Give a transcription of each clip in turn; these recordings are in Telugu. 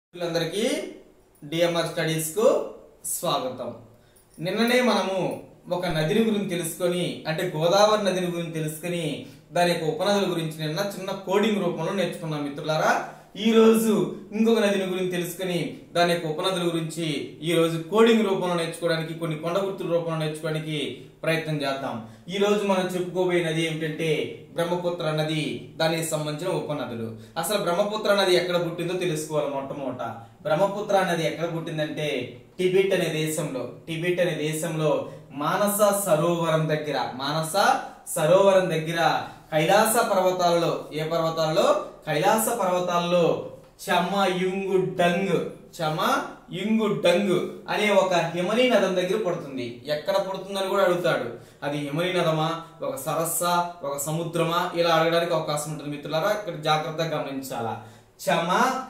అందరికీ డిఎంఆర్ స్టడీస్ కు స్వాగతం నిన్ననే మనము ఒక నదిని గురించి తెలుసుకొని అంటే గోదావరి నదిని గురించి తెలుసుకొని దాని యొక్క ఉపనదుల గురించి నిన్న చిన్న కోడింగ్ రూపంలో నేర్చుకున్నాం మిత్రులారా ఈ రోజు ఇంకొక నదిని గురించి తెలుసుకొని దాని యొక్క ఉపనదుల గురించి ఈ రోజు కోడింగ్ రూపంలో నేర్చుకోవడానికి కొన్ని కొండ గుర్తుల రూపంలో నేర్చుకోవడానికి ప్రయత్నం చేద్దాం ఈ రోజు మనం చెప్పుకోబోయే నది ఏమిటంటే బ్రహ్మపుత్ర నది దానికి సంబంధించిన ఉపనదులు అసలు బ్రహ్మపుత్ర నది ఎక్కడ పుట్టిందో తెలుసుకోవాలి మొట్టమొదట బ్రహ్మపుత్ర నది ఎక్కడ పుట్టిందంటే టిబెట్ అనే దేశంలో టిబెట్ అనే దేశంలో మానస సరోవరం దగ్గర మానస సరోవరం దగ్గర కైలాస పర్వతాలలో ఏ పర్వతాలలో కైలాస పర్వతాల్లో చమ యుంగు డంగ్ చమ యుంగు డంగ్ అనే ఒక హిమనీ నదం దగ్గర పుడుతుంది ఎక్కడ పుడుతుందని కూడా అడుగుతాడు అది హిమనీ నదమా ఒక సరస్సా ఒక సముద్రమా ఇలా అడగడానికి అవకాశం ఉంటుంది మిత్రులారా ఇక్కడ జాగ్రత్తగా గమనించాలా చమ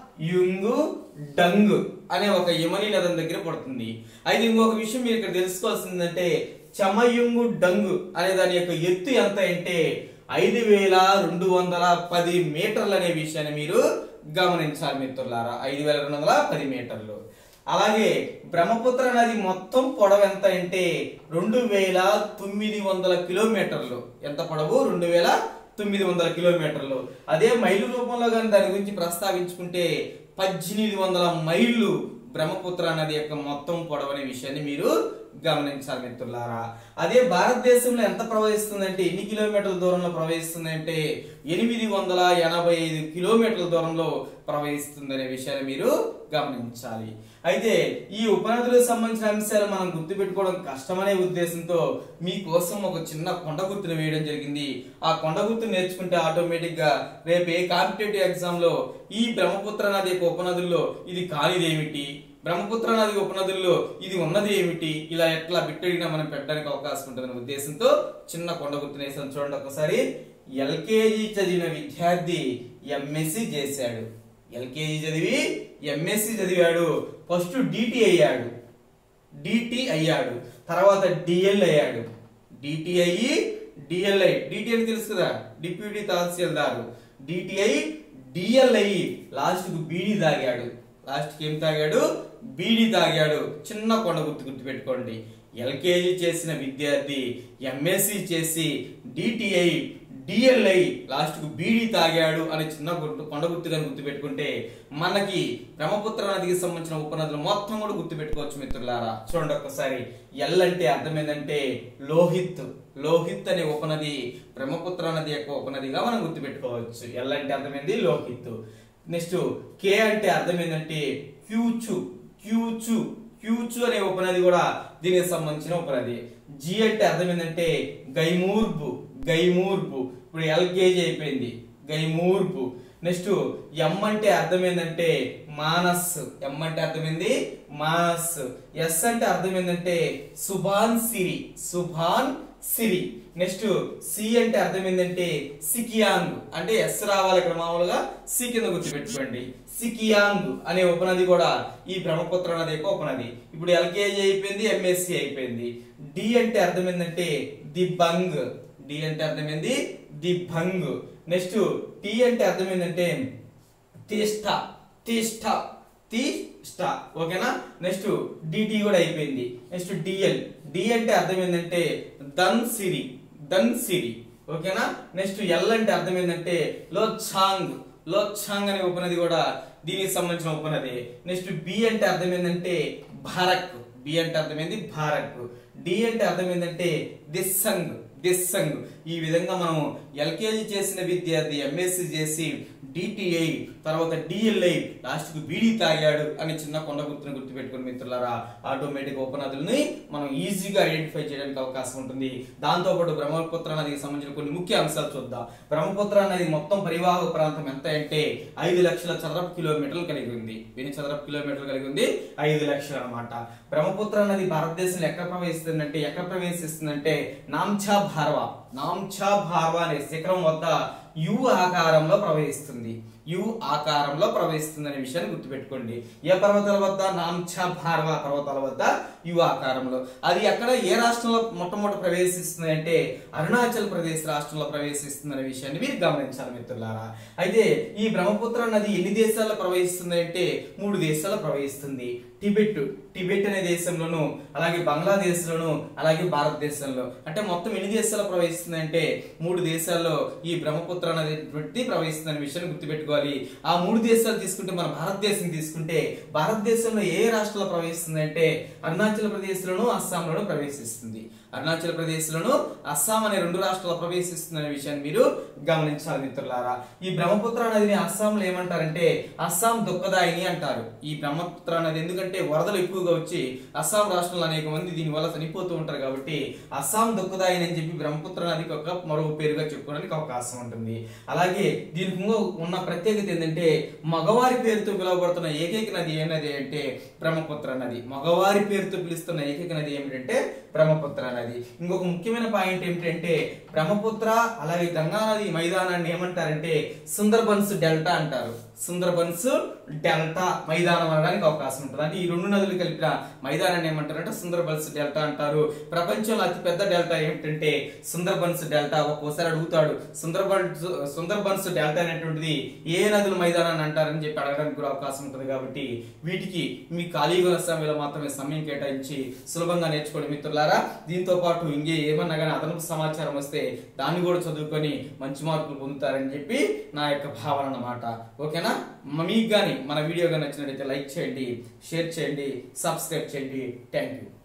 యుంగు డంగ్ అనే ఒక యమని నదం దగ్గర పడుతుంది అయితే ఇంకొక విషయం మీరు ఇక్కడ తెలుసుకోవాల్సిందంటే చమయుంగు డంగు అనే దాని యొక్క ఎత్తు ఎంత అంటే ఐదు వేల రెండు వందల పది మీటర్లు అనే విషయాన్ని మీరు గమనించాలి మిత్రులారా ఐదు వేల రెండు వందల పది మీటర్లు అలాగే బ్రహ్మపుత్ర నది మొత్తం పొడవు ఎంత అంటే రెండు వేల తొమ్మిది వందల కిలోమీటర్లు ఎంత పొడవు రెండు వేల తొమ్మిది వందల కిలోమీటర్లు అదే మైలు రూపంలో కానీ దాని గురించి ప్రస్తావించుకుంటే పద్దెనిమిది వందల మైళ్ళు బ్రహ్మపుత్ర నది యొక్క మొత్తం పొడవు అనే విషయాన్ని మీరు గమనించాలి మిత్రులారా అదే భారతదేశంలో ఎంత ప్రవహిస్తుందంటే ఎన్ని కిలోమీటర్ల దూరంలో ప్రవహిస్తుందంటే ఎనిమిది వందల ఎనభై ఐదు కిలోమీటర్ల దూరంలో ప్రవహిస్తుంది అనే విషయాన్ని మీరు గమనించాలి అయితే ఈ ఉపనదులకు సంబంధించిన అంశాలు మనం గుర్తుపెట్టుకోవడం కష్టమనే ఉద్దేశంతో మీకోసం ఒక చిన్న కొండ గుర్తును వేయడం జరిగింది ఆ కొండ గుర్తు నేర్చుకుంటే ఆటోమేటిక్ గా రేపు ఏ కాంపిటేటివ్ ఎగ్జామ్ లో ఈ బ్రహ్మపుత్ర నది యొక్క ఉపనదుల్లో ఇది కానిదేమిటి బ్రహ్మపుత్ర నది ఉపనదుల్లో ఇది ఉన్నది ఏమిటి ఇలా ఎట్లా బిట్టడిగినా మనం పెట్టడానికి అవకాశం ఉంటుందనే ఉద్దేశంతో చిన్న కొండ గుర్తును వేసాను చూడండి ఒకసారి ఎల్కేజీ చదివిన విద్యార్థి ఎంఎస్సి చేశాడు ఎల్కేజీ చదివి ఎంఎస్సి చదివాడు ఫస్ట్ డిటి అయ్యాడు డిటి అయ్యాడు తర్వాత డిఎల్ అయ్యాడు డిటి అయ్యి డిఎల్ఐ డిటి అని తెలుసు కదా డిప్యూటీ తహసీల్దారు డిటిఐ డిఎల్ అయ్యి లాస్ట్ కు బీడీ తాగాడు లాస్ట్ కి ఏం తాగాడు బీడీ తాగాడు చిన్న కొండ గుర్తు గుర్తు పెట్టుకోండి ఎల్కేజీ చేసిన విద్యార్థి ఎంఎస్సి చేసి డిటిఐ డిఎల్ఐ లాస్ట్ కు బీడీ తాగాడు అనే చిన్న గుర్తు కొండ గుర్తుగా గుర్తు పెట్టుకుంటే మనకి బ్రహ్మపుత్ర నదికి సంబంధించిన ఉపనదులు మొత్తం కూడా గుర్తు పెట్టుకోవచ్చు మిత్రులారా చూడండి ఒక్కసారి ఎల్ అంటే అర్థం ఏంటంటే లోహిత్ లోహిత్ అనే ఉపనది బ్రహ్మపుత్ర నది యొక్క ఉపనదిగా మనం గుర్తు పెట్టుకోవచ్చు ఎల్ అంటే అర్థమైంది లోహిత్ నెక్స్ట్ కే అంటే అర్థం ఏంటంటే క్యూచు క్యూచు క్యూచు అనే ఉపనది కూడా దీనికి సంబంధించిన ఉపనది జి అంటే అర్థం ఏంటంటే గైమూర్పు గైమూర్పు ఇప్పుడు ఎల్కేజీ అయిపోయింది గైమూర్పు నెక్స్ట్ ఎం అంటే అర్థం ఏంటంటే మానస్ ఎం అంటే అర్థమైంది మానస్ ఎస్ అంటే అర్థం ఏంటంటే సుభాన్ సిరి సుభాన్ సిరి నెక్స్ట్ సి అంటే అర్థం ఏంటంటే సికియాంగ్ అంటే ఎస్ రావాలి ఇక్కడ మామూలుగా సి కింద గుర్తుపెట్టుకోండి సికియాంగ్ అనే ఉపనది కూడా ఈ బ్రహ్మపుత్ర నది యొక్క ఉపనది ఇప్పుడు ఎల్కేజీ అయిపోయింది ఎంఎస్సి అయిపోయింది డి అంటే అర్థం ఏంటంటే ది బంగ్ డి అంటే అర్థమైంది ది భంగ్ నెక్స్ట్ టి అంటే అర్థం ఏంటంటే తిష్ట తిష్ట తిష్ట ఓకేనా నెక్స్ట్ డిటి కూడా అయిపోయింది నెక్స్ట్ డిఎల్ డి అంటే అర్థం ఏంటంటే దన్ సిరి దన్ సిరి ఓకేనా నెక్స్ట్ ఎల్ అంటే అర్థం ఏంటంటే లో ఛాంగ్ లో ఛాంగ్ అనే ఉపనది కూడా దీనికి సంబంధించిన ఉపనది నెక్స్ట్ బి అంటే అర్థం ఏంటంటే భారక్ బి అంటే అర్థమైంది భారక్ డి అంటే అర్థం ఏంటంటే దిస్సంగ్ దిస్సంగ్ ఈ విధంగా మనం ఎల్కేజీ చేసిన విద్యార్థి ఎంఎస్సి చేసి డిటిఐ తర్వాత డిఎల్ఐ లాస్ట్ కు బీడీ తాగాడు అని చిన్న కొండ గుర్తును గుర్తు పెట్టుకుని మిత్రులారా ఆటోమేటిక్ ఉపనదుల్ని మనం ఈజీగా ఐడెంటిఫై చేయడానికి అవకాశం ఉంటుంది దాంతో పాటు బ్రహ్మపుత్ర నదికి సంబంధించిన కొన్ని ముఖ్య అంశాలు చూద్దాం బ్రహ్మపుత్ర నది మొత్తం పరివాహక ప్రాంతం ఎంత అంటే ఐదు లక్షల చదరపు కిలోమీటర్లు కలిగి ఉంది ఎన్ని చదరపు కిలోమీటర్లు కలిగి ఉంది ఐదు లక్షలు అన్నమాట బ్రహ్మపుత్ర నది భారతదేశంలో ఎక్కడ ప్రవహిస్తుందంటే ఎక్కడ ప్రవేశిస్తుందంటే నాంచా భారవా నాంచా భార్వా అనే శిఖరం వద్ద యు ఆకారంలో ప్రవహిస్తుంది యు ఆకారంలో ప్రవహిస్తుంది అనే విషయాన్ని గుర్తుపెట్టుకోండి ఏ పర్వతాల వద్ద నాంచా భార్వా పర్వతాల వద్ద యు ఆకారంలో అది ఎక్కడ ఏ రాష్ట్రంలో మొట్టమొదటి ప్రవేశిస్తుంది అంటే అరుణాచల్ ప్రదేశ్ రాష్ట్రంలో ప్రవేశిస్తుంది అనే విషయాన్ని మీరు గమనించాలి మిత్రులారా అయితే ఈ బ్రహ్మపుత్ర నది ఎన్ని దేశాల్లో ప్రవహిస్తుంది అంటే మూడు దేశాల్లో ప్రవహిస్తుంది టిబెట్ టిబెట్ అనే దేశంలోను అలాగే బంగ్లాదేశ్లోను అలాగే భారతదేశంలో అంటే మొత్తం ఎన్ని దేశాల్లో ప్రవహిస్తుంది అంటే మూడు దేశాల్లో ఈ బ్రహ్మపుత్ర నది పెట్టి ప్రవహిస్తుంది అనే విషయాన్ని గుర్తుపెట్టుకోవాలి ఆ మూడు దేశాలు తీసుకుంటే మన భారతదేశం తీసుకుంటే భారతదేశంలో ఏ రాష్ట్రంలో ప్రవహిస్తుంది అంటే అరుణాచల్ ప్రదేశ్లోను అస్సాంలోను ప్రవేశిస్తుంది అరుణాచల్ ప్రదేశ్లోను అస్సాం అనే రెండు రాష్ట్రాలు ప్రవేశిస్తుంది అనే విషయాన్ని మీరు గమనించాలి మిత్రులారా ఈ బ్రహ్మపుత్ర నదిని అస్సాంలో ఏమంటారంటే అస్సాం దుఃఖదాయిని అంటారు ఈ బ్రహ్మపుత్ర నది ఎందుకంటే వరదలు ఎక్కువగా వచ్చి అస్సాం రాష్ట్రంలో అనేక మంది దీని వల్ల చనిపోతూ ఉంటారు కాబట్టి అస్సాం దుఃఖదాయిని అని చెప్పి బ్రహ్మపుత్ర నదికి ఒక మరో పేరుగా చెప్పుకోవడానికి అవకాశం ఉంటుంది అలాగే దీనికి ఇంకో ఉన్న ప్రత్యేకత ఏంటంటే మగవారి పేరుతో పిలువబడుతున్న ఏకైక నది ఏ నది అంటే బ్రహ్మపుత్ర నది మగవారి పేరుతో పిలుస్తున్న ఏకైక నది ఏమిటంటే బ్రహ్మపుత్ర నది ఇంకొక ముఖ్యమైన పాయింట్ ఏమిటంటే బ్రహ్మపుత్ర అలాగే గంగా నది మైదానాన్ని ఏమంటారంటే సుందర్బన్స్ డెల్టా అంటారు సుందర్బన్స్ డెల్టా మైదానం అనడానికి అవకాశం ఉంటుంది అంటే ఈ రెండు నదులు కలిపిన మైదానాన్ని ఏమంటారంటే సుందర్బన్స్ డెల్టా అంటారు ప్రపంచంలో అతిపెద్ద డెల్టా ఏమిటంటే సుందర్బన్స్ డెల్టా ఒక్కోసారి అడుగుతాడు సుందర్బన్స్ సుందర్బన్స్ డెల్టా అనేటువంటిది ఏ నదుల మైదానాన్ని అంటారని చెప్పి అడగడానికి కూడా అవకాశం ఉంటుంది కాబట్టి వీటికి మీ ఖాళీగా ఉన్న సమయంలో మాత్రమే సమయం కేటాయించి సులభంగా నేర్చుకోండి మిత్రులారా దీంతో పాటు ఇంకే ఏమన్నా కానీ అదనపు సమాచారం వస్తే దాన్ని కూడా చదువుకొని మంచి మార్కులు పొందుతారని చెప్పి నా యొక్క భావన అన్నమాట ఓకేనా మీకు కానీ మన వీడియో కానీ నచ్చినట్లయితే లైక్ చేయండి షేర్ చేయండి సబ్స్క్రైబ్ చేయండి థ్యాంక్ యూ